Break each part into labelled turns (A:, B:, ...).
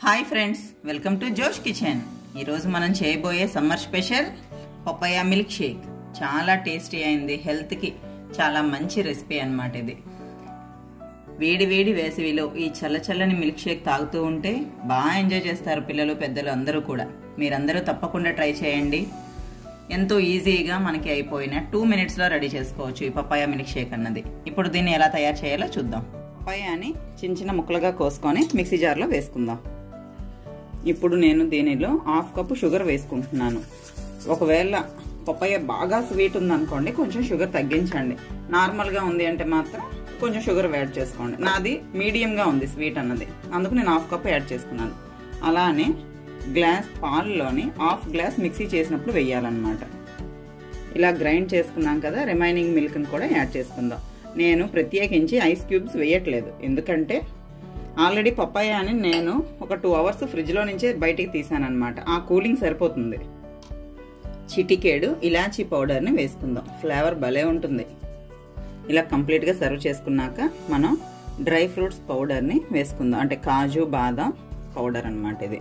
A: hi friends welcome to Josh kitchen ఈరోజు మనం చేయబోయే summer special papaya milkshake చాలా టేస్టీ అయింది హెల్త్కి చాలా మంచి రెసిపీ అన్నమాట ఇది వేడి వేడి వేసవిలో ఈ చల్ల చల్లని మిల్క్ షేక్ తాగుతూ ఉంటే బాగా ఎంజాయ్ చేస్తారు పిల్లలు పెద్దలు అందరూ కూడా మీరందరూ తప్పకుండా ట్రై చేయండి ఎంతో ఈజీగా మనకి అయిపోయిన టూ మినిట్స్లో రెడీ చేసుకోవచ్చు ఈ పపాయ మిల్క్ షేక్ అన్నది ఇప్పుడు దీన్ని ఎలా తయారు చేయాలో చూద్దాం పపాయాని చిన్న చిన్న ముక్కలుగా కోసుకొని మిక్సీ జార్లో వేసుకుందాం ఇప్పుడు నేను దీనిలో హాఫ్ కప్పు షుగర్ వేసుకుంటున్నాను ఒకవేళ పపాయ బాగా స్వీట్ ఉందనుకోండి కొంచెం షుగర్ తగ్గించండి నార్మల్గా ఉంది అంటే మాత్రం కొంచెం షుగర్ యాడ్ చేసుకోండి నాది మీడియంగా ఉంది స్వీట్ అన్నది అందుకు నేను హాఫ్ కప్ యాడ్ చేసుకున్నాను అలానే గ్లాస్ పాలలోని హాఫ్ గ్లాస్ మిక్సీ చేసినప్పుడు వేయాలన్నమాట ఇలా గ్రైండ్ చేసుకున్నాం కదా రిమైనింగ్ మిల్క్ని కూడా యాడ్ చేసుకుందాం నేను ప్రత్యేకించి ఐస్ క్యూబ్స్ వేయట్లేదు ఎందుకంటే ఆల్రెడీ పప్పాయ అని నేను ఒక టూ అవర్స్ ఫ్రిడ్జ్లో నుంచే బయటికి తీసాను అనమాట ఆ కూలింగ్ సరిపోతుంది చిటికేడు ఇలాచీ పౌడర్ని వేసుకుందాం ఫ్లేవర్ భలే ఉంటుంది ఇలా కంప్లీట్గా సర్వ్ చేసుకున్నాక మనం డ్రై ఫ్రూట్స్ పౌడర్ని వేసుకుందాం అంటే కాజు బాదం పౌడర్ అనమాట ఇది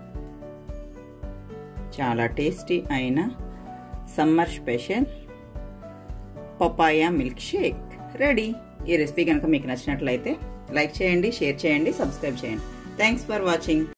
A: చాలా టేస్టీ అయిన summer special papaya milkshake ready ఈ రెసిపీ కనుక మీకు నచ్చినట్లయితే లైక్ చేయండి షేర్ చేయండి సబ్స్క్రైబ్ చేయండి థ్యాంక్స్ ఫర్ వాచింగ్